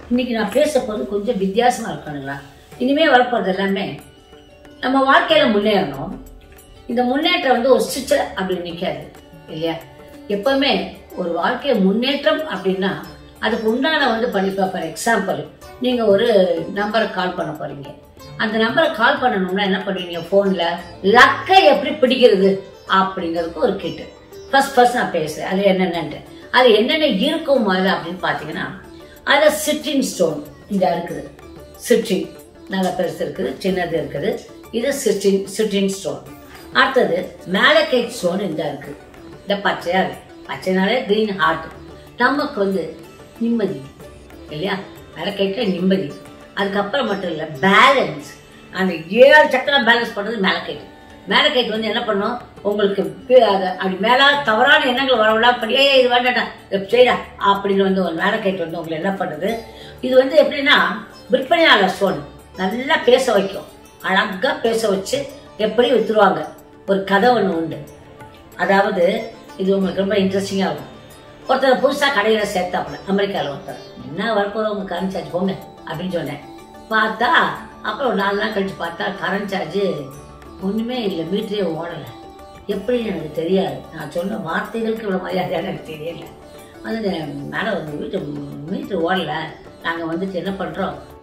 இன்னைக்கு நான் பேச போது கொஞ்சம் வித்தியாசமா இருக்கணுங்களா இனிமே வரப்போறது எல்லாமே நம்ம வாழ்க்கையில முன்னேறணும் இந்த முன்னேற்றம் வந்து ஒரு ஸ்டிச்சர் அப்படி நிக்காது இல்லையா எப்பவுமே ஒரு வாழ்க்கை முன்னேற்றம் அப்படின்னா அதுக்கு உண்டான வந்து பண்ணிப்பா ஃபார் எக்ஸாம்பிள் நீங்க ஒரு நம்பருக்கு கால் பண்ண போறீங்க அந்த நம்பரை கால் பண்ணணும்னா என்ன பண்ணுவீங்க போன்ல லக்கை எப்படி பிடிக்கிறது அப்படிங்கிறதுக்கு ஒரு கிட்டு ஃபர்ஸ்ட் ஃபர்ஸ்ட் நான் பேசுறேன் அது என்னென்னட்டு அது என்னென்ன இருக்கும் முதல்ல அப்படின்னு பார்த்தீங்கன்னா அதில் சிட்ரின் ஸ்டோன் இந்த இருக்குது சிட்ரின் நல்ல பெருசு இருக்குது சின்னது இருக்குது இது சிட்ரின் சிட்ரின் ஸ்டோன் அடுத்தது மேலக்கைட் ஸ்டோன் இந்த இருக்கு இந்த பச்சையா இருக்கு பச்சைனாலே கிரீன் ஹார்ட் நமக்கு வந்து நிம்மதி இல்லையா மேலக்கைட்ல நிம்மதி அதுக்கப்புறம் மட்டும் இல்லை பேலன்ஸ் அந்த ஏழு சக்கரம் பேலன்ஸ் பண்றது மேலக்கைட் மேலக்கைட் வந்து என்ன பண்ணும் உங்களுக்கு பி- அது அப்படி மேல தவறான எண்ணங்கள் வரவிடா அப்படியே இது வேண்டாடா இது செய்டா அப்படின்னு வந்து ஒரு மேலக்கைட் வந்து உங்களை என்ன பண்ணுது இது வந்து எப்படின்னா விற்பனையாளர் ஸ்டோன் நல்லா பேச வைக்கும் அழகா பேச வச்சு எப்படி வித்துருவாங்க ஒரு கதை ஒன்று உண்டு அதாவது இது உங்களுக்கு ரொம்ப இன்ட்ரெஸ்டிங்காக இருக்கும் ஒருத்தர் புதுசாக கடையில் சேர்த்தாப்புல அமெரிக்காவில் ஒருத்தர் என்ன வரப்போகிற உங்க கரண்ட் சார்ஜ் போங்க அப்படின்னு சொன்னேன் பார்த்தா அப்புறம் ஒரு நாலு நாள் கழிச்சு பார்த்தா கரண்ட் சார்ஜ் ஒன்றுமே இல்லை மீட்டரே ஓடலை எப்படின்னு எனக்கு தெரியாது நான் சொன்ன வார்த்தைகளுக்கு இவ்வளோ மரியாதையான எனக்கு தெரியல வந்து மேலே வந்து வீட்டு மீட்ரு ஓடலை நாங்கள் வந்துட்டு என்ன பண்ணுறோம்